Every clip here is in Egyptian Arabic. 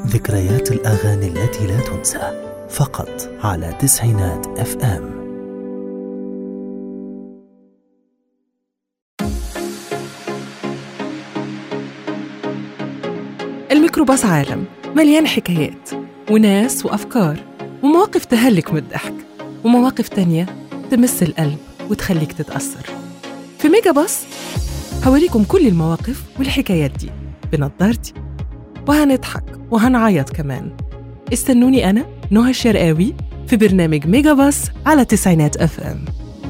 ذكريات الأغاني التي لا تنسى فقط على تسعينات اف ام الميكروباص عالم مليان حكايات وناس وأفكار ومواقف تهلك من الضحك ومواقف تانية تمس القلب وتخليك تتأثر في ميجا باص هوريكم كل المواقف والحكايات دي بنضارتي وهنضحك وهنعيط كمان استنوني أنا نهى الشرقاوي في برنامج ميجا باص على تسعينات اف ام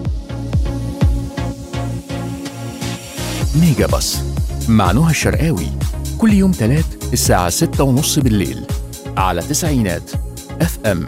ميجا باص مع نهى الشرقاوي كل يوم تلات الساعة ستة ونص بالليل على تسعينات اف ام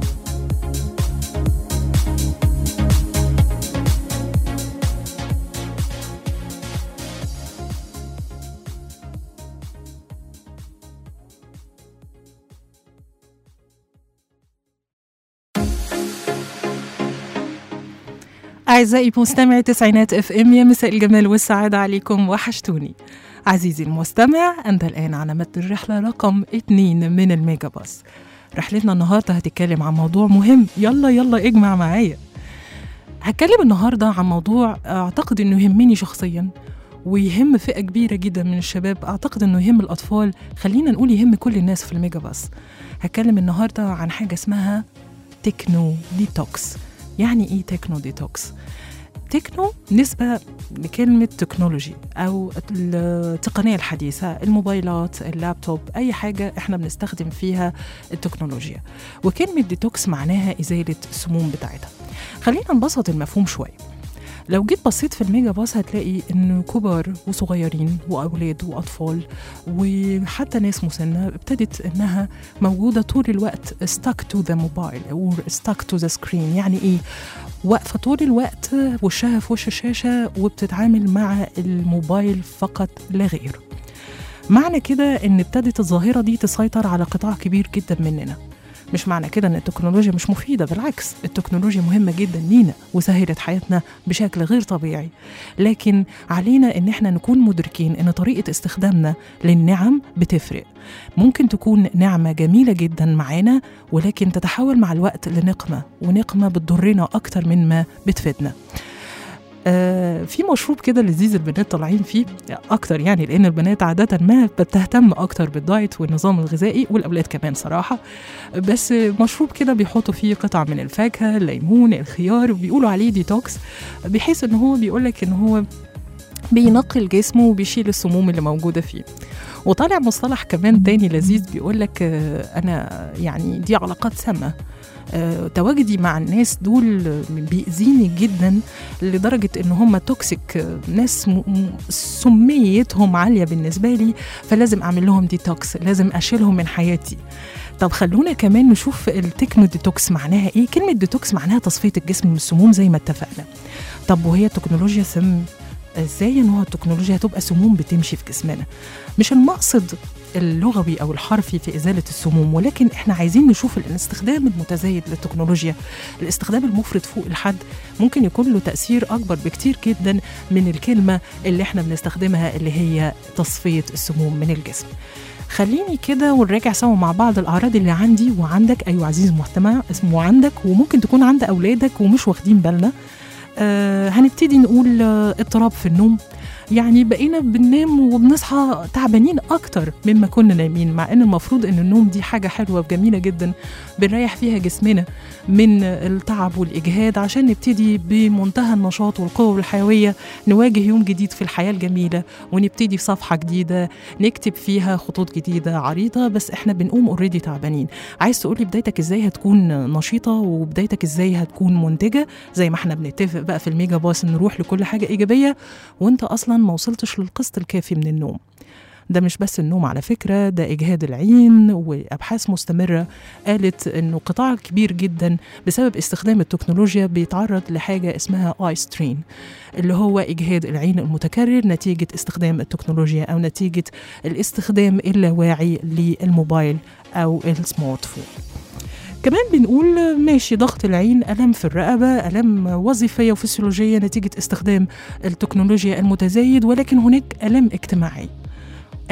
أعزائي مستمعي تسعينات اف ام يا مساء الجمال والسعادة عليكم وحشتوني عزيزي المستمع أنت الآن على مد الرحلة رقم اتنين من الميجا باص رحلتنا النهاردة هتتكلم عن موضوع مهم يلا يلا اجمع معايا هتكلم النهاردة عن موضوع أعتقد أنه يهمني شخصيا ويهم فئة كبيرة جدا من الشباب أعتقد أنه يهم الأطفال خلينا نقول يهم كل الناس في الميجا باص هتكلم النهاردة عن حاجة اسمها تكنو ديتوكس يعني ايه تكنو ديتوكس تكنو نسبة لكلمة تكنولوجي أو التقنية الحديثة الموبايلات اللابتوب أي حاجة إحنا بنستخدم فيها التكنولوجيا وكلمة ديتوكس معناها إزالة السموم بتاعتها خلينا نبسط المفهوم شوية لو جيت بصيت في الميجا باص هتلاقي ان كبار وصغيرين واولاد واطفال وحتى ناس مسنه ابتدت انها موجوده طول الوقت stuck to the mobile او stuck to the screen يعني ايه واقفه طول الوقت وشها في وش الشاشه وبتتعامل مع الموبايل فقط لا غير معنى كده ان ابتدت الظاهره دي تسيطر على قطاع كبير جدا مننا مش معنى كده ان التكنولوجيا مش مفيده بالعكس التكنولوجيا مهمه جدا لينا وسهلت حياتنا بشكل غير طبيعي لكن علينا ان احنا نكون مدركين ان طريقه استخدامنا للنعم بتفرق ممكن تكون نعمه جميله جدا معانا ولكن تتحول مع الوقت لنقمه ونقمه بتضرنا اكتر من ما بتفيدنا آه في مشروب كده لذيذ البنات طالعين فيه اكتر يعني لان البنات عاده ما بتهتم اكتر بالدايت والنظام الغذائي والاولاد كمان صراحه بس مشروب كده بيحطوا فيه قطع من الفاكهه الليمون الخيار وبيقولوا عليه ديتوكس بحيث ان هو بيقول لك ان هو بينقي الجسم وبيشيل السموم اللي موجوده فيه وطالع مصطلح كمان تاني لذيذ بيقول لك آه انا يعني دي علاقات سامه آه، تواجدي مع الناس دول بيأذيني جدا لدرجة إن هم توكسيك آه، ناس م- م- سميتهم عالية بالنسبة لي فلازم أعمل لهم ديتوكس لازم أشيلهم من حياتي طب خلونا كمان نشوف التكنو ديتوكس معناها إيه كلمة ديتوكس معناها تصفية الجسم من السموم زي ما اتفقنا طب وهي التكنولوجيا سم ازاي ان هو التكنولوجيا هتبقى سموم بتمشي في جسمنا مش المقصد اللغوي او الحرفي في ازاله السموم ولكن احنا عايزين نشوف الاستخدام المتزايد للتكنولوجيا الاستخدام المفرط فوق الحد ممكن يكون له تاثير اكبر بكتير جدا من الكلمه اللي احنا بنستخدمها اللي هي تصفيه السموم من الجسم خليني كده ونراجع سوا مع بعض الاعراض اللي عندي وعندك ايوه عزيزي المستمع اسمه عندك وممكن تكون عند اولادك ومش واخدين بالنا آه هنبتدي نقول آه اضطراب في النوم يعني بقينا بننام وبنصحى تعبانين اكتر مما كنا نايمين مع ان المفروض ان النوم دي حاجه حلوه وجميله جدا بنريح فيها جسمنا من التعب والاجهاد عشان نبتدي بمنتهى النشاط والقوه والحيويه نواجه يوم جديد في الحياه الجميله ونبتدي في صفحه جديده نكتب فيها خطوط جديده عريضه بس احنا بنقوم اوريدي تعبانين عايز تقولي بدايتك ازاي هتكون نشيطه وبدايتك ازاي هتكون منتجه زي ما احنا بنتفق بقى في الميجا باص نروح لكل حاجه ايجابيه وانت اصلا ما وصلتش للقسط الكافي من النوم ده مش بس النوم على فكرة ده إجهاد العين وأبحاث مستمرة قالت إنه قطاع كبير جدا بسبب استخدام التكنولوجيا بيتعرض لحاجة اسمها آي سترين اللي هو إجهاد العين المتكرر نتيجة استخدام التكنولوجيا أو نتيجة الاستخدام اللاواعي للموبايل أو السمارت فون كمان بنقول ماشي ضغط العين ألم في الرقبة ألم وظيفية وفسيولوجية نتيجة استخدام التكنولوجيا المتزايد ولكن هناك ألم اجتماعي أيوة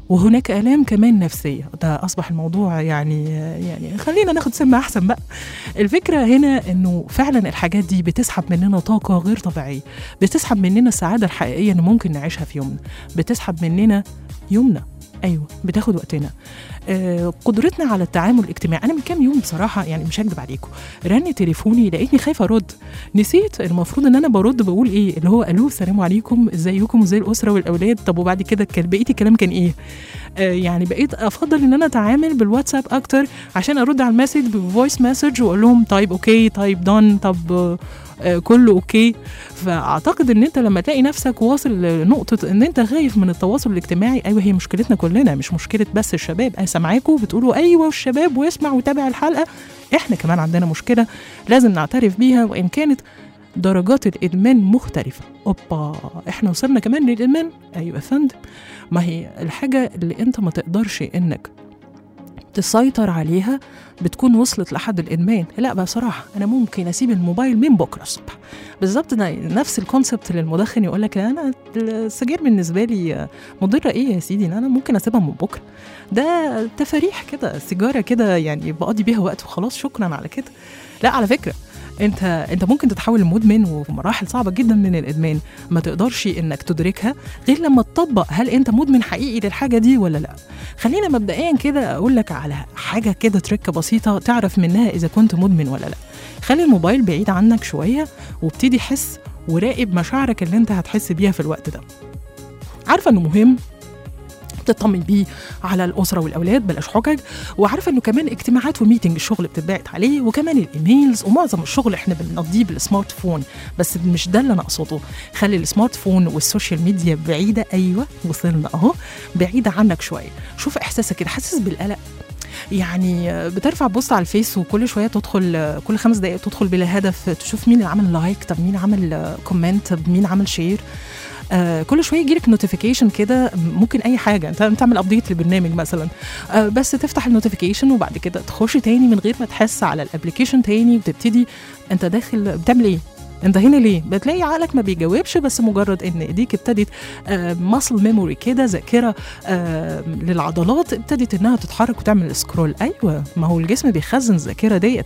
وهناك آلام كمان نفسية ده أصبح الموضوع يعني يعني خلينا ناخد سمة أحسن بقى الفكرة هنا إنه فعلا الحاجات دي بتسحب مننا طاقة غير طبيعية بتسحب مننا السعادة الحقيقية اللي ممكن نعيشها في يومنا بتسحب مننا يومنا ايوه بتاخد وقتنا آه قدرتنا على التعامل الاجتماعي انا من كام يوم بصراحه يعني مش هكدب عليكم رن تليفوني لقيتني خايفه ارد نسيت المفروض ان انا برد بقول ايه اللي هو الو السلام عليكم ازيكم وزي الاسره والاولاد طب وبعد كده كان بقيه الكلام كان ايه آه يعني بقيت افضل ان انا اتعامل بالواتساب اكتر عشان ارد على المسج بفويس مسج واقول لهم طيب اوكي طيب دون طب آه آه، كله اوكي فاعتقد ان انت لما تلاقي نفسك واصل لنقطه ان انت خايف من التواصل الاجتماعي ايوه هي مشكلتنا كلنا مش مشكله بس الشباب انا سامعاكم بتقولوا ايوه والشباب ويسمع ويتابع الحلقه احنا كمان عندنا مشكله لازم نعترف بيها وان كانت درجات الادمان مختلفه اوبا احنا وصلنا كمان للادمان ايوه يا فندم ما هي الحاجه اللي انت ما تقدرش انك تسيطر عليها بتكون وصلت لحد الادمان لا بصراحه انا ممكن اسيب الموبايل من بكره الصبح بالظبط ده نفس الكونسبت للمدخن يقول لك انا السجاير بالنسبه لي مضره ايه يا سيدي انا ممكن اسيبها من بكره ده تفاريح كده سيجاره كده يعني بقضي بيها وقت وخلاص شكرا على كده لا على فكره انت انت ممكن تتحول لمدمن وفي مراحل صعبه جدا من الادمان ما تقدرش انك تدركها غير لما تطبق هل انت مدمن حقيقي للحاجه دي ولا لا خلينا مبدئيا كده اقول لك على حاجه كده تركه بسيطه تعرف منها اذا كنت مدمن ولا لا خلي الموبايل بعيد عنك شويه وابتدي حس وراقب مشاعرك اللي انت هتحس بيها في الوقت ده عارفه انه مهم تطمن بيه على الاسره والاولاد بلاش حجج وعارفه انه كمان اجتماعات وميتنج الشغل بتتبعت عليه وكمان الايميلز ومعظم الشغل احنا بنقضيه بالسمارت فون بس مش ده اللي انا اقصده خلي السمارت فون والسوشيال ميديا بعيده ايوه وصلنا اهو بعيده عنك شويه شوف احساسك كده حاسس بالقلق يعني بترفع بوست على الفيس وكل شويه تدخل كل خمس دقائق تدخل بلا هدف تشوف مين اللي عمل لايك طب مين عمل كومنت طب مين عمل شير آه كل شويه يجيلك نوتيفيكيشن كده ممكن اي حاجه انت تعمل ابديت لبرنامج مثلا آه بس تفتح النوتيفيكيشن وبعد كده تخش تاني من غير ما تحس على الابلكيشن تاني وتبتدي انت داخل بتعمل ايه انت هنا ليه؟ بتلاقي عقلك ما بيجاوبش بس مجرد ان ايديك ابتدت ماسل ميموري كده ذاكره آه للعضلات ابتدت انها تتحرك وتعمل سكرول ايوه ما هو الجسم بيخزن الذاكره ديت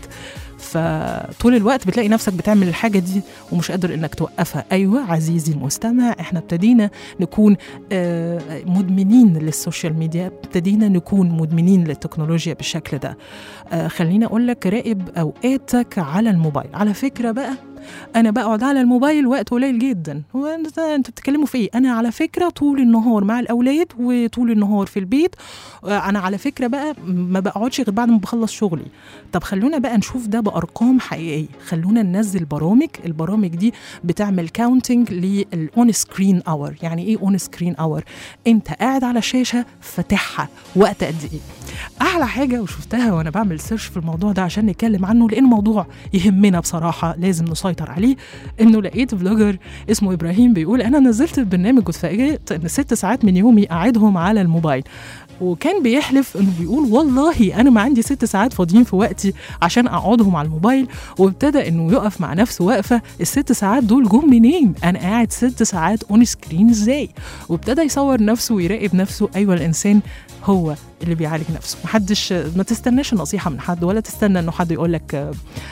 فطول الوقت بتلاقي نفسك بتعمل الحاجه دي ومش قادر انك توقفها ايوه عزيزي المستمع احنا ابتدينا نكون آه مدمنين للسوشيال ميديا ابتدينا نكون مدمنين للتكنولوجيا بالشكل ده آه خليني اقول لك راقب اوقاتك على الموبايل على فكره بقى انا بقعد على الموبايل وقت قليل جدا هو انت انت بتتكلموا في ايه انا على فكره طول النهار مع الاولاد وطول النهار في البيت انا على فكره بقى ما بقعدش غير بعد ما بخلص شغلي طب خلونا بقى نشوف ده بارقام حقيقيه خلونا ننزل برامج البرامج دي بتعمل كاونتنج للاون سكرين اور يعني ايه اون سكرين اور انت قاعد على شاشه فاتحها وقت قد ايه احلى حاجه وشفتها وانا بعمل سيرش في الموضوع ده عشان نتكلم عنه لان موضوع يهمنا بصراحه لازم نسيطر عليه انه لقيت فلوجر اسمه ابراهيم بيقول انا نزلت البرنامج واتفاجئت ان ست ساعات من يومي قاعدهم على الموبايل وكان بيحلف انه بيقول والله انا ما عندي ست ساعات فاضيين في وقتي عشان اقعدهم على الموبايل وابتدى انه يقف مع نفسه واقفه الست ساعات دول جم منين انا قاعد ست ساعات اون سكرين ازاي وابتدى يصور نفسه ويراقب نفسه ايوه الانسان هو اللي بيعالج نفسه محدش ما تستناش نصيحه من حد ولا تستنى انه حد يقول لك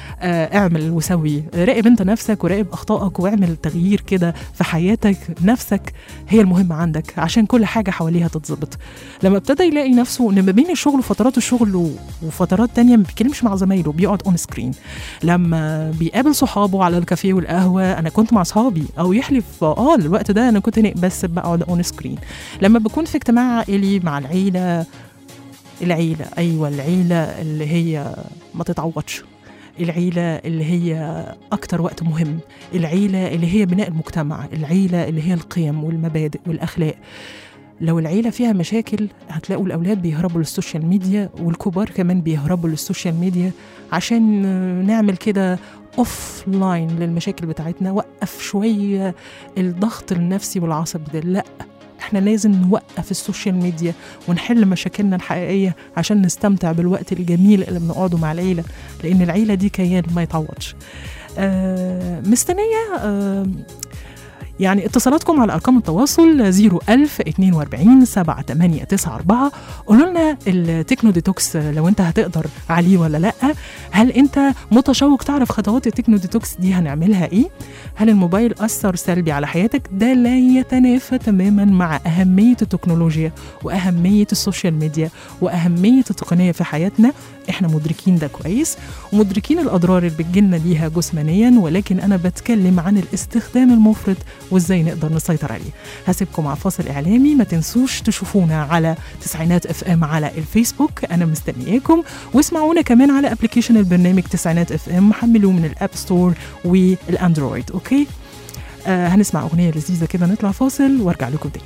اعمل وسوي راقب انت نفسك وراقب اخطائك واعمل تغيير كده في حياتك نفسك هي المهمه عندك عشان كل حاجه حواليها تتظبط لما ابتدى يلاقي نفسه ان ما بين الشغل وفترات الشغل وفترات تانية ما بيتكلمش مع زمايله بيقعد اون سكرين لما بيقابل صحابه على الكافيه والقهوه انا كنت مع اصحابي او يحلف اه الوقت ده انا كنت هناك بس بقعد اون سكرين لما بكون في اجتماع عائلي مع العيله العيله ايوه العيله اللي هي ما تتعوضش العيلة اللي هي أكتر وقت مهم العيلة اللي هي بناء المجتمع العيلة اللي هي القيم والمبادئ والأخلاق لو العيلة فيها مشاكل هتلاقوا الأولاد بيهربوا للسوشيال ميديا والكبار كمان بيهربوا للسوشيال ميديا عشان نعمل كده اوف لاين للمشاكل بتاعتنا وقف شوية الضغط النفسي والعصبي ده لأ احنا لازم نوقف السوشيال ميديا ونحل مشاكلنا الحقيقية عشان نستمتع بالوقت الجميل اللي بنقعده مع العيلة لأن العيلة دي كيان ما يتعوضش آه مستنية آه يعني اتصالاتكم على ارقام التواصل 01000 42 7894 قولوا لنا التكنو ديتوكس لو انت هتقدر عليه ولا لا هل انت متشوق تعرف خطوات التكنو ديتوكس دي هنعملها ايه هل الموبايل اثر سلبي على حياتك ده لا يتنافى تماما مع اهميه التكنولوجيا واهميه السوشيال ميديا واهميه التقنيه في حياتنا احنا مدركين ده كويس ومدركين الاضرار اللي بتجيلنا ليها جسمانيا ولكن انا بتكلم عن الاستخدام المفرط وازاي نقدر نسيطر عليه هسيبكم مع فاصل اعلامي ما تنسوش تشوفونا على تسعينات اف ام على الفيسبوك انا مستنياكم واسمعونا كمان على ابلكيشن البرنامج تسعينات اف ام حملوه من الاب ستور والاندرويد اوكي آه هنسمع اغنيه لذيذه كده نطلع فاصل وارجع لكم تاني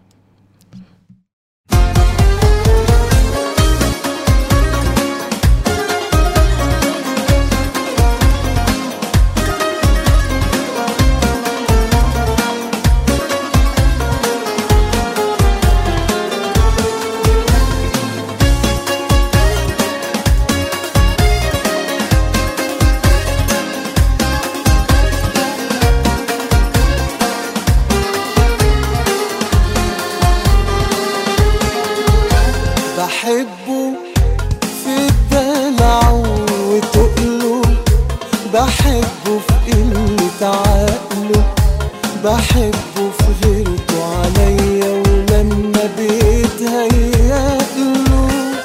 بحبه في الدلع وتقله بحبه في قلة عقله بحبه في غيرته عليا ولما بيتهيأله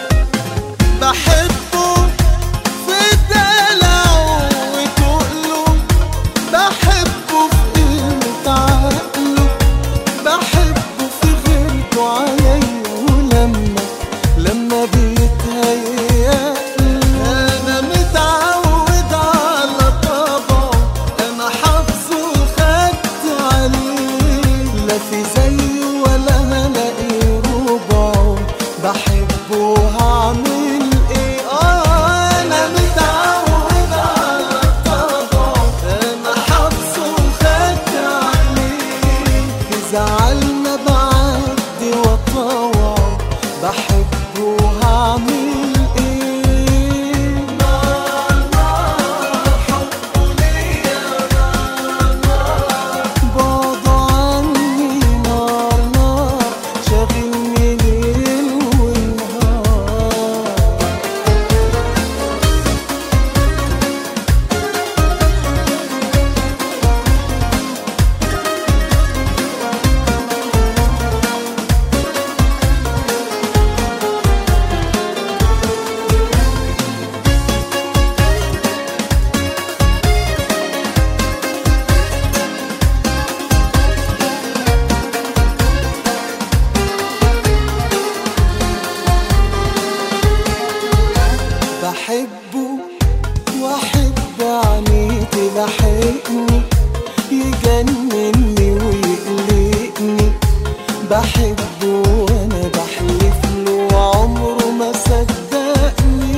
بحبه في الدلع وتقله بحبه في قلة عقله بحبه في غيرته عليا ولما لما بيتهيأ انا متعود على طبعه انا حافظه وخدت عليه لا في زيه ولا هلاقي ربعه بحبه وهعمل ايه اه انا متعود على طبعه انا حافظه وخدت عليه في زعلنا بعدي وطوعه بحبه وهعمل ايه نار نار حبه ليا نار نار بعده عني نار نار شاغلني ليل ونهار بحبه واحب عينيتي لحقني يجنني ويقلقني بحبه وانا بحلف له عمره ما صدقني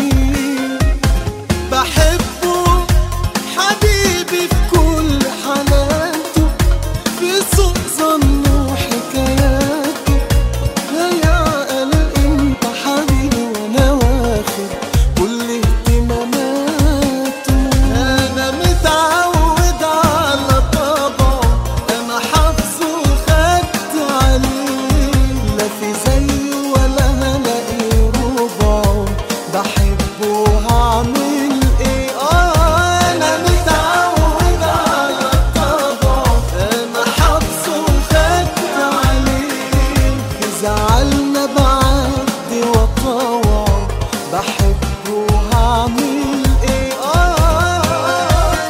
بحبه حبيبي في كل حالاته في سوء ظنه وحكاياته هيعقل انت حبيبي وانا واخد كل اهتماماته انا متعود على طبعه انا حافظه وخدت عليه لا في زيه ولا هلاقي ربعه بحبه وهعمل ايه اه انا متعود على طبعه انا حافظه وخدت عليه في زعلنا بعدي وطوعه بحبه وهعمل ايه اه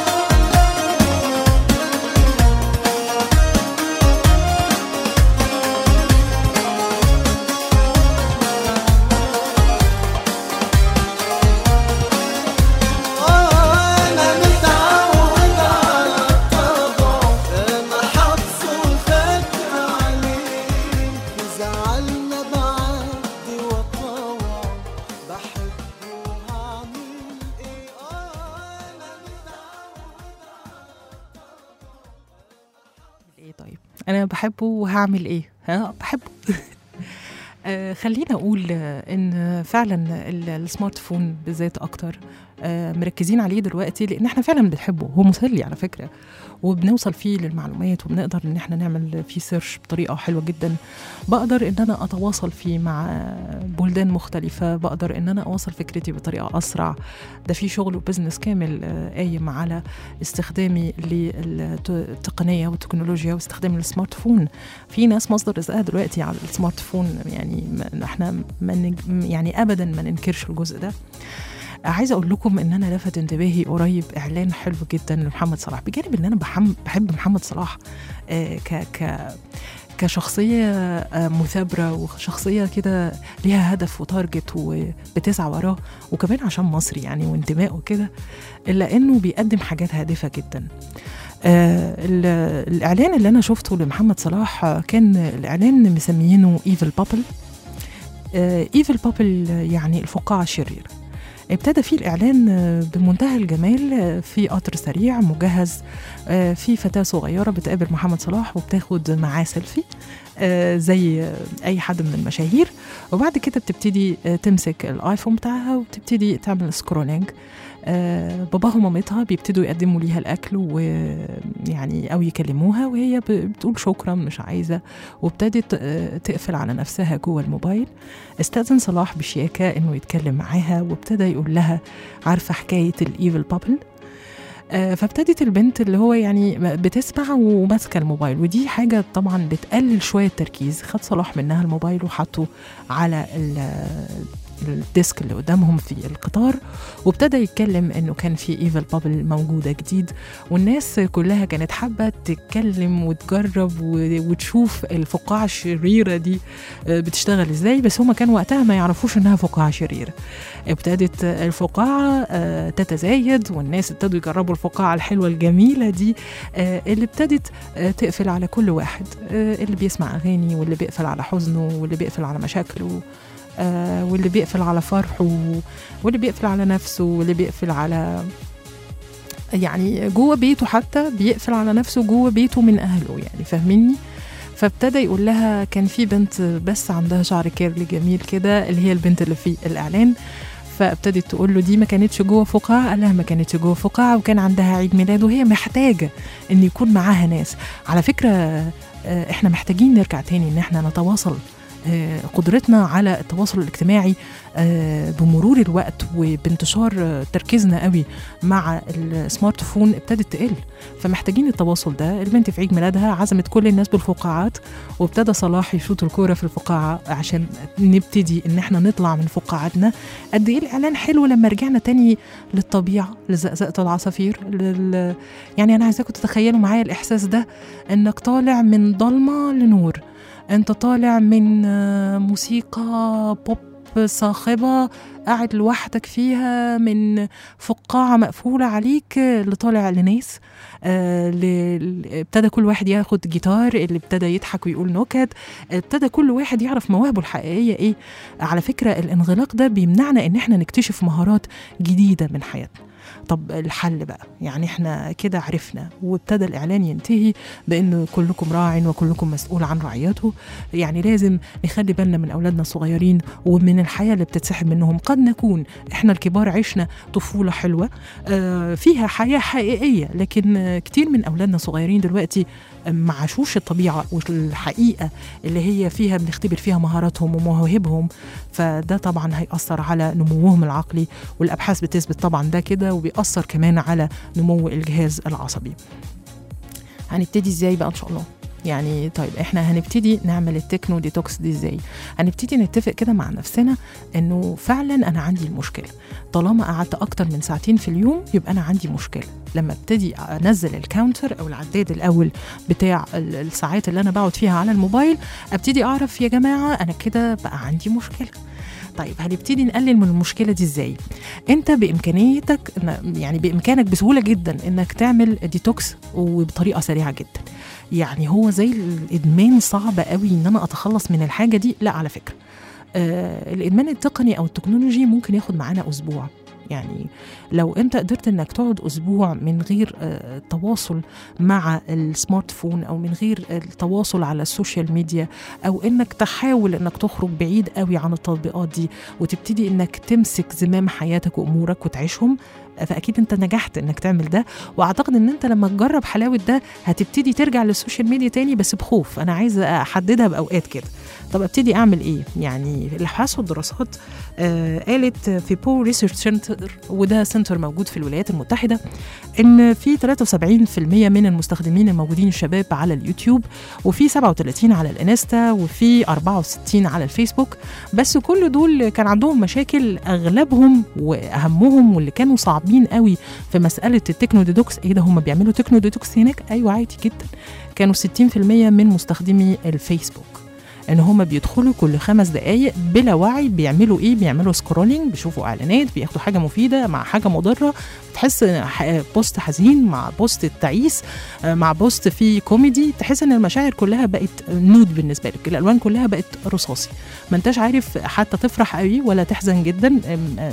أنا متعود على طبعه أنا حافظه وخدت عليه زعلنا بعدي وطوعه بحبه وهعمل إيه أنا متعود ايه طيب انا بحبه وهعمل ايه ها بحبه آه، خلينا اقول آه، ان فعلا ال- السمارت فون بالذات اكتر آه، مركزين عليه دلوقتي لان احنا فعلا بنحبه هو مسلي على فكره وبنوصل فيه للمعلومات وبنقدر ان احنا نعمل فيه سيرش بطريقه حلوه جدا بقدر ان انا اتواصل فيه مع بلدان مختلفه بقدر ان انا اوصل فكرتي بطريقه اسرع ده في شغل وبزنس كامل آه، قايم على استخدامي للتقنيه والتكنولوجيا واستخدام السمارت فون في ناس مصدر رزقها دلوقتي على السمارت فون يعني ما احنا ما نج- يعني ابدا ما ننكرش الجزء ده عايزه اقول لكم ان انا لفت انتباهي قريب اعلان حلو جدا لمحمد صلاح بجانب ان انا بحم بحب محمد صلاح آه، ك ك كشخصية آه، مثابرة وشخصية كده ليها هدف وتارجت وبتسعى وراه وكمان عشان مصري يعني وانتمائه كده إلا إنه بيقدم حاجات هادفة جدا آه ال- الإعلان اللي أنا شفته لمحمد صلاح آه، كان الإعلان مسميينه ايفل بابل ايفل بابل يعني الفقاعة الشرير ابتدى فيه الإعلان آه، بمنتهى الجمال آه، في قطر سريع مجهز آه، في فتاة صغيرة بتقابل محمد صلاح وبتاخد معاه سيلفي آه، زي آه، أي حد من المشاهير وبعد كده بتبتدي آه، تمسك الآيفون بتاعها وبتبتدي تعمل سكرولينج آه، باباها ومامتها بيبتدوا يقدموا ليها الأكل ويعني أو يكلموها وهي ب- بتقول شكرا مش عايزة وابتدت آه، تقفل على نفسها جوه الموبايل استأذن صلاح بشياكة إنه يتكلم معاها وابتدى يقول لها عارفة حكاية الإيفل بابل آه، فابتدت البنت اللي هو يعني بتسمع وماسكه الموبايل ودي حاجه طبعا بتقلل شويه التركيز خد صلاح منها الموبايل وحطه على ال- الديسك اللي قدامهم في القطار وابتدى يتكلم انه كان في ايفل بابل موجوده جديد والناس كلها كانت حابه تتكلم وتجرب و- وتشوف الفقاعه الشريره دي آه، بتشتغل ازاي بس هما كانوا وقتها ما يعرفوش انها فقاعه شريره ابتدت الفقاعة آه، تتزايد والناس ابتدوا يجربوا الفقاعة الحلوة الجميلة دي آه، اللي ابتدت آه، تقفل على كل واحد آه، اللي بيسمع أغاني واللي بيقفل على حزنه واللي بيقفل على مشاكله آه، واللي بيقفل على فرحه واللي بيقفل على نفسه واللي بيقفل على يعني جوه بيته حتى بيقفل على نفسه جوه بيته من أهله يعني فاهميني فابتدى يقول لها كان في بنت بس عندها شعر كيرلي جميل كده اللي هي البنت اللي في الإعلان فابتدت تقول له دي ما كانتش جوه فقاعة قال لها ما كانتش جوه فقاعة وكان عندها عيد ميلاد وهي محتاجة ان يكون معاها ناس على فكرة آه، احنا محتاجين نرجع تاني ان احنا نتواصل آه، قدرتنا على التواصل الاجتماعي آه، بمرور الوقت وبانتشار آه، تركيزنا قوي مع السمارت فون ابتدت تقل فمحتاجين التواصل ده البنت في عيد ميلادها عزمت كل الناس بالفقاعات وابتدى صلاح يشوط الكوره في الفقاعه عشان نبتدي ان احنا نطلع من فقاعتنا قد ايه الاعلان حلو لما رجعنا تاني للطبيعه لزقزقه العصافير لل... يعني انا عايزاكم تتخيلوا معايا الاحساس ده انك طالع من ضلمه لنور انت طالع من آه، موسيقى بوب صاخبة قاعد لوحدك فيها من فقاعة مقفولة عليك آه، اللي طالع لناس آه، ل- ل- ابتدى كل واحد ياخد جيتار اللي ابتدى يضحك ويقول نكت ابتدى كل واحد يعرف مواهبه الحقيقية ايه على فكرة الانغلاق ده بيمنعنا ان احنا نكتشف مهارات جديدة من حياتنا طب الحل بقى يعني احنا كده عرفنا وابتدى الاعلان ينتهي بان كلكم راع وكلكم مسؤول عن رعيته يعني لازم نخلي بالنا من اولادنا الصغيرين ومن الحياه اللي بتتسحب منهم قد نكون احنا الكبار عشنا طفوله حلوه آه، فيها حياه حقيقيه لكن آه، كتير من اولادنا الصغيرين دلوقتي آه، ما عاشوش الطبيعه والحقيقه اللي هي فيها بنختبر فيها مهاراتهم ومواهبهم فده طبعا هيأثر على نموهم العقلي والابحاث بتثبت طبعا ده كده وبيأثر كمان على نمو الجهاز العصبي هنبتدي ازاي بقى ان شاء الله يعني طيب احنا هنبتدي نعمل التكنو ديتوكس دي ازاي هنبتدي نتفق كده مع نفسنا انه فعلا انا عندي المشكله طالما قعدت اكتر من ساعتين في اليوم يبقى انا عندي مشكله لما ابتدي انزل الكاونتر او العداد الاول بتاع ال- الساعات اللي انا بقعد فيها على الموبايل ابتدي اعرف يا جماعه انا كده بقى عندي مشكله طيب هنبتدي نقلل من المشكله دي ازاي انت بامكانيتك يعني بامكانك بسهوله جدا انك تعمل ديتوكس وبطريقه سريعه جدا يعني هو زي الادمان صعب قوي ان انا اتخلص من الحاجه دي لا على فكره آه الادمان التقني او التكنولوجي ممكن ياخد معانا اسبوع يعني لو انت قدرت انك تقعد اسبوع من غير آه، تواصل مع السمارت فون او من غير التواصل على السوشيال ميديا او انك تحاول انك تخرج بعيد قوي عن التطبيقات دي وتبتدي انك تمسك زمام حياتك وامورك وتعيشهم فاكيد انت نجحت انك تعمل ده واعتقد ان انت لما تجرب حلاوه ده هتبتدي ترجع للسوشيال ميديا تاني بس بخوف انا عايزه احددها باوقات كده طب ابتدي اعمل ايه يعني الابحاث والدراسات آه قالت في بو ريسيرش سنتر وده سنتر موجود في الولايات المتحده ان في 73% من المستخدمين الموجودين الشباب على اليوتيوب وفي 37 على الانستا وفي 64 على الفيسبوك بس كل دول كان عندهم مشاكل اغلبهم واهمهم واللي كانوا صعبين قوي في مساله التكنو ديدوكس ايه ده هم بيعملوا تكنو ديدوكس هناك ايوه عادي جدا كانوا 60% من مستخدمي الفيسبوك ان هم بيدخلوا كل خمس دقايق بلا وعي بيعملوا ايه بيعملوا سكرولينج بيشوفوا اعلانات بياخدوا حاجه مفيده مع حاجه مضره تحس ح- بوست حزين مع بوست تعيس آه، مع بوست فيه كوميدي تحس ان المشاعر كلها بقت نود بالنسبه لك الالوان كلها بقت رصاصي ما انتش عارف حتى تفرح قوي ولا تحزن جدا أم- أم،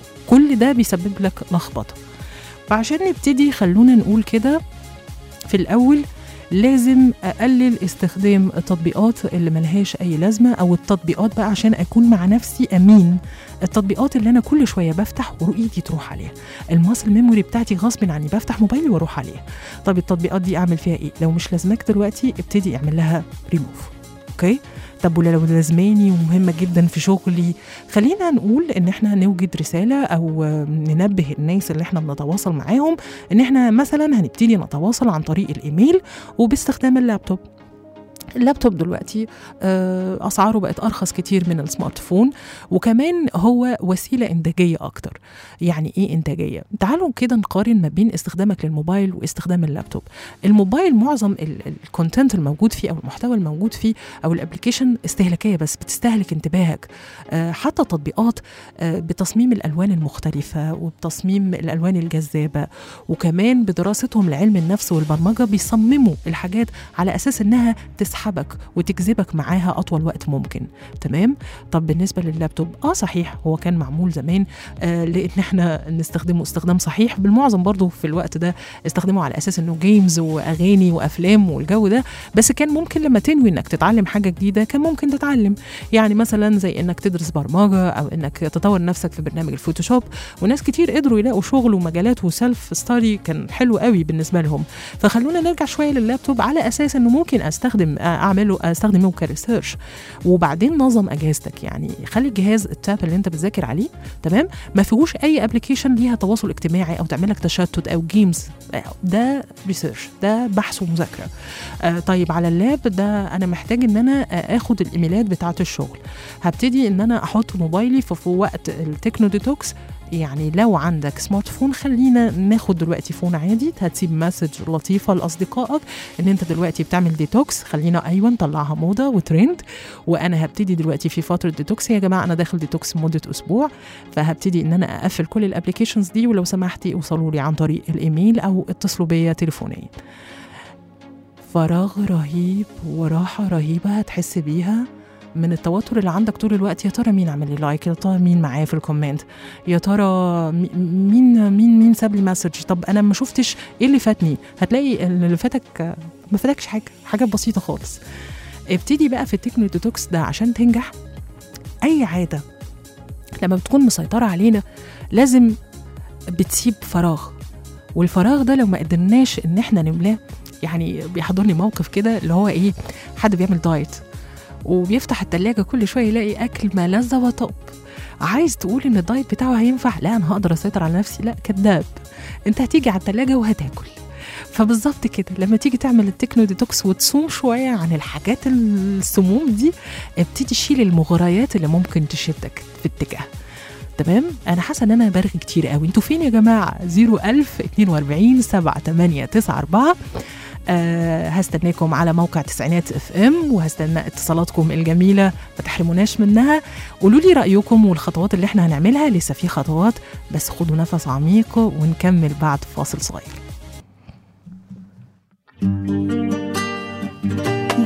كل ده بيسبب لك لخبطه فعشان نبتدي خلونا نقول كده في الاول لازم اقلل استخدام التطبيقات اللي ملهاش اي لازمه او التطبيقات بقى عشان اكون مع نفسي امين التطبيقات اللي انا كل شويه بفتح وايدي تروح عليها الماسل ميموري بتاعتي غصب عني بفتح موبايلي واروح عليها طب التطبيقات دي اعمل فيها ايه لو مش لازمك دلوقتي ابتدي اعمل لها ريموف اوكي طب ولو لازماني ومهمه جدا في شغلي خلينا نقول ان احنا نوجد رساله او آه، ننبه الناس اللي احنا بنتواصل معاهم ان احنا مثلا هنبتدي نتواصل عن طريق الايميل وباستخدام اللابتوب اللابتوب دلوقتي آه، اسعاره بقت ارخص كتير من السمارت فون وكمان هو وسيله انتاجيه اكتر يعني ايه انتاجيه تعالوا كده نقارن ما بين استخدامك للموبايل واستخدام اللابتوب الموبايل معظم الكونتنت الموجود فيه او المحتوى الموجود فيه او الابلكيشن استهلاكيه بس بتستهلك انتباهك آه، حتى تطبيقات آه، بتصميم الالوان المختلفه وبتصميم الالوان الجذابه وكمان بدراستهم لعلم النفس والبرمجه بيصمموا الحاجات على اساس انها تسحبك وتجذبك معاها اطول وقت ممكن تمام طب بالنسبه لللابتوب اه صحيح هو كان معمول زمان آه لان احنا نستخدمه استخدام صحيح بالمعظم برضو في الوقت ده استخدمه على اساس انه جيمز واغاني وافلام والجو ده بس كان ممكن لما تنوي انك تتعلم حاجه جديده كان ممكن تتعلم يعني مثلا زي انك تدرس برمجه او انك تطور نفسك في برنامج الفوتوشوب وناس كتير قدروا يلاقوا شغل ومجالات وسيلف ستادي كان حلو قوي بالنسبه لهم فخلونا نرجع شويه لللابتوب على اساس انه ممكن استخدم اعمله استخدمه كريسيرش وبعدين نظم اجهزتك يعني خلي الجهاز التاب اللي انت بتذاكر عليه تمام ما فيهوش اي ابلكيشن ليها تواصل اجتماعي او تعمل لك تشتت او جيمز ده ريسيرش ده بحث ومذاكره آه طيب على اللاب ده انا محتاج ان انا آه، اخد الايميلات بتاعه الشغل هبتدي ان انا احط موبايلي في في وقت التكنو ديتوكس يعني لو عندك سمارت فون خلينا ناخد دلوقتي فون عادي هتسيب مسج لطيفه لاصدقائك ان انت دلوقتي بتعمل ديتوكس خلينا ايوه نطلعها موضه وترند وانا هبتدي دلوقتي في فتره ديتوكس يا جماعه انا داخل ديتوكس لمده اسبوع فهبتدي ان انا اقفل كل الابلكيشنز دي ولو سمحتي اوصلوا لي عن طريق الايميل او اتصلوا بيا تليفونيا فراغ رهيب وراحه رهيبه هتحس بيها من التوتر اللي عندك طول الوقت يا ترى مين عمل لي لايك يا ترى مين معايا في الكومنت يا ترى مي- مين مين مين ساب لي مسج طب انا ما شفتش ايه اللي فاتني هتلاقي اللي فاتك ما فاتكش حاجه حاجات بسيطه خالص ابتدي بقى في التكنو ديتوكس ده عشان تنجح اي عاده لما بتكون مسيطره علينا لازم بتسيب فراغ والفراغ ده لو ما قدرناش ان احنا نملاه يعني بيحضرني موقف كده اللي هو ايه حد بيعمل دايت وبيفتح التلاجة كل شوية يلاقي أكل ما لذ وطب عايز تقول إن الدايت بتاعه هينفع لا أنا هقدر أسيطر على نفسي لا كذاب أنت هتيجي على التلاجة وهتاكل فبالظبط كده لما تيجي تعمل التكنو ديتوكس وتصوم شوية عن الحاجات السموم دي ابتدي شيل المغريات اللي ممكن تشدك في اتجاه تمام انا حاسه ان انا برغي كتير قوي انتوا فين يا جماعه 01000 42 7 8 9 4 آه هستناكم على موقع تسعينات اف ام وهستنى اتصالاتكم الجميله ما تحرموناش منها قولوا لي رايكم والخطوات اللي احنا هنعملها لسه في خطوات بس خدوا نفس عميق ونكمل بعد فاصل صغير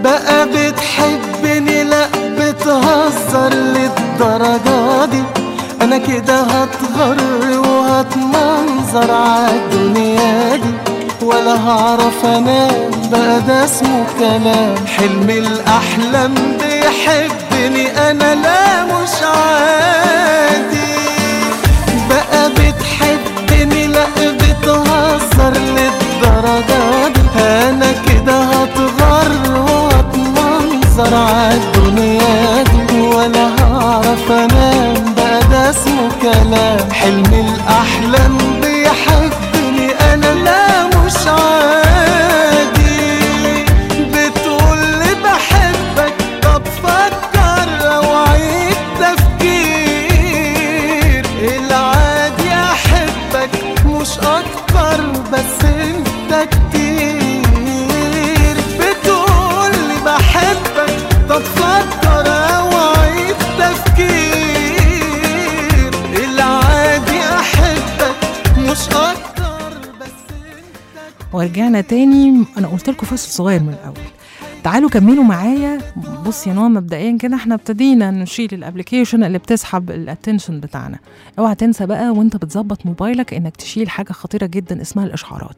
بقى بتحبني لا بتهزر للدرجة دي انا كده هتغر وهتمنظر عالدنيا دي ولا هعرف انام بقى ده اسمه كلام حلم الاحلام بيحبني انا لا مش عادي بقى بتحبني لا بتهزر للدرجة دي انا كده هتغر وهتمنظر عالدنيا دي ولا هعرف انام بقى ده اسمه كلام حلم الاحلام بيحبني انا لا مش عادي بتقولي بحبك طب فكر او عيد تفكير العادي احبك مش اكتر بس انت كتير بتقولي بحبك طب فكر او عيد تفكير العادي احبك مش اكتر بس انت ورجعنا تاني انا قلت لكم فاصل صغير من الاول تعالوا كملوا معايا بص يا نوع مبدئيا كده احنا ابتدينا نشيل الابلكيشن اللي بتسحب الاتنشن بتاعنا اوعى تنسى بقى وانت بتظبط موبايلك انك تشيل حاجه خطيره جدا اسمها الاشعارات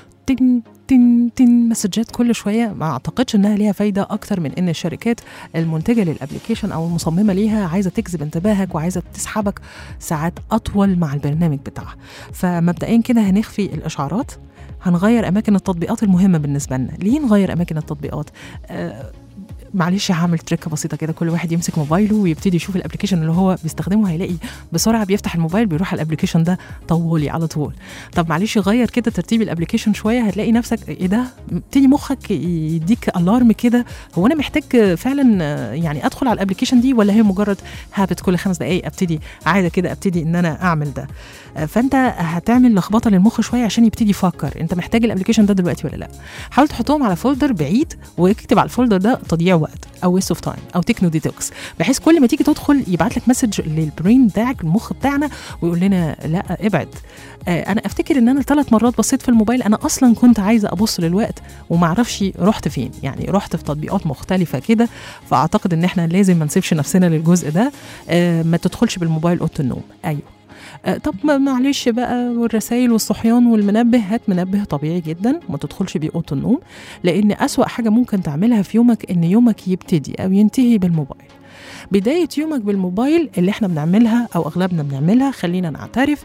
تن تن تن مسجات كل شويه ما اعتقدش انها ليها فايده اكتر من ان الشركات المنتجه للابلكيشن او المصممه ليها عايزه تجذب انتباهك وعايزه تسحبك ساعات اطول مع البرنامج بتاعها فمبدئيا كده هنخفي الاشعارات هنغير اماكن التطبيقات المهمه بالنسبه لنا ليه نغير اماكن التطبيقات آه معلش هعمل تريكه بسيطه كده كل واحد يمسك موبايله ويبتدي يشوف الابلكيشن اللي هو بيستخدمه هيلاقي بسرعه بيفتح الموبايل بيروح على الابلكيشن ده طولي على طول طب معلش غير كده ترتيب الابلكيشن شويه هتلاقي نفسك ايه ده ابتدي مخك يديك الارم كده هو انا محتاج فعلا آه، يعني ادخل على الابلكيشن دي ولا هي مجرد هابت كل خمس دقائق ابتدي عاده كده ابتدي ان انا اعمل ده آه، فانت هتعمل لخبطه للمخ شويه عشان يبتدي يفكر انت محتاج الابلكيشن ده دلوقتي ولا لا حاول تحطهم على فولدر بعيد واكتب على الفولدر ده تضييع وقت او ويست اوف تايم او تكنو ديتوكس بحيث كل ما تيجي تدخل يبعت لك مسج للبرين بتاعك المخ بتاعنا ويقول لنا لا ابعد آه، انا افتكر ان انا ثلاث مرات بصيت في الموبايل انا اصلا كنت عايزه ابص للوقت وما اعرفش رحت فين يعني رحت في تطبيقات مختلفه كده فاعتقد ان احنا لازم ما نسيبش نفسنا للجزء ده آه، ما تدخلش بالموبايل اوضه النوم ايوه آه، طب ما- معلش بقى والرسائل والصحيان والمنبه هات منبه طبيعي جدا ما تدخلش بيه اوضه النوم لان اسوا حاجه ممكن تعملها في يومك ان يومك يبتدي او ينتهي بالموبايل بداية يومك بالموبايل اللي احنا بنعملها أو أغلبنا بنعملها خلينا نعترف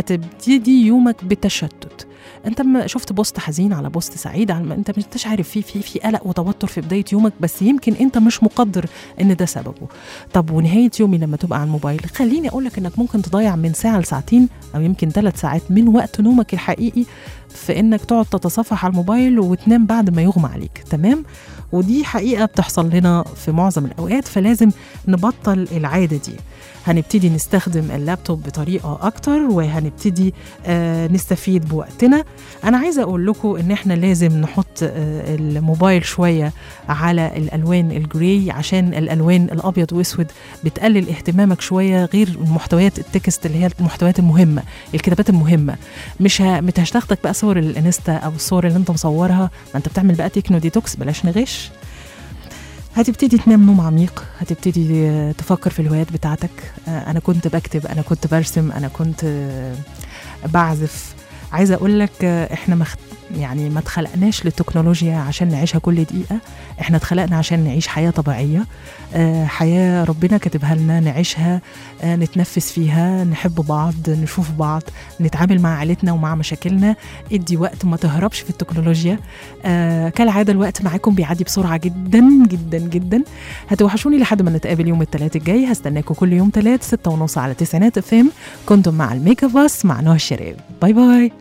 هتبتدي يومك بتشتت انت ما شفت بوست حزين على بوست سعيد على ما انت مش انتش عارف في في في قلق وتوتر في بدايه يومك بس يمكن انت مش مقدر ان ده سببه طب ونهايه يومي لما تبقى على الموبايل خليني اقول لك انك ممكن تضيع من ساعه لساعتين او يمكن ثلاث ساعات من وقت نومك الحقيقي في انك تقعد تتصفح على الموبايل وتنام بعد ما يغمى عليك تمام ودي حقيقه بتحصل لنا في معظم الاوقات فلازم نبطل العاده دي هنبتدي نستخدم اللابتوب بطريقه اكتر وهنبتدي آه نستفيد بوقتنا انا عايزه اقول لكم ان احنا لازم نحط آه الموبايل شويه على الالوان الجراي عشان الالوان الابيض واسود بتقلل اهتمامك شويه غير محتويات التكست اللي هي المحتويات المهمه الكتابات المهمه مش ه... مش هتاخدك بقى صور الانستا او الصور اللي انت مصورها ما انت بتعمل بقى تكنو ديتوكس بلاش نغش هتبتدي تنام نوم عميق هتبتدي آه، تفكر في الهوايات بتاعتك آه، انا كنت بكتب انا كنت برسم انا كنت آه، بعزف عايزه اقول لك آه، احنا مخ... يعني ما اتخلقناش للتكنولوجيا عشان نعيشها كل دقيقه احنا اتخلقنا عشان نعيش حياه طبيعيه آه، حياه ربنا كاتبها لنا نعيشها آه، نتنفس فيها نحب بعض نشوف بعض نتعامل مع عائلتنا ومع مشاكلنا ادي وقت ما تهربش في التكنولوجيا آه كالعاده الوقت معاكم بيعدي بسرعه جدا جدا جدا هتوحشوني لحد ما نتقابل يوم الثلاث الجاي هستناكم كل يوم ثلاث ستة ونص على تسعينات اف ام كنتم مع الميك اب باص مع نوع الشراب باي باي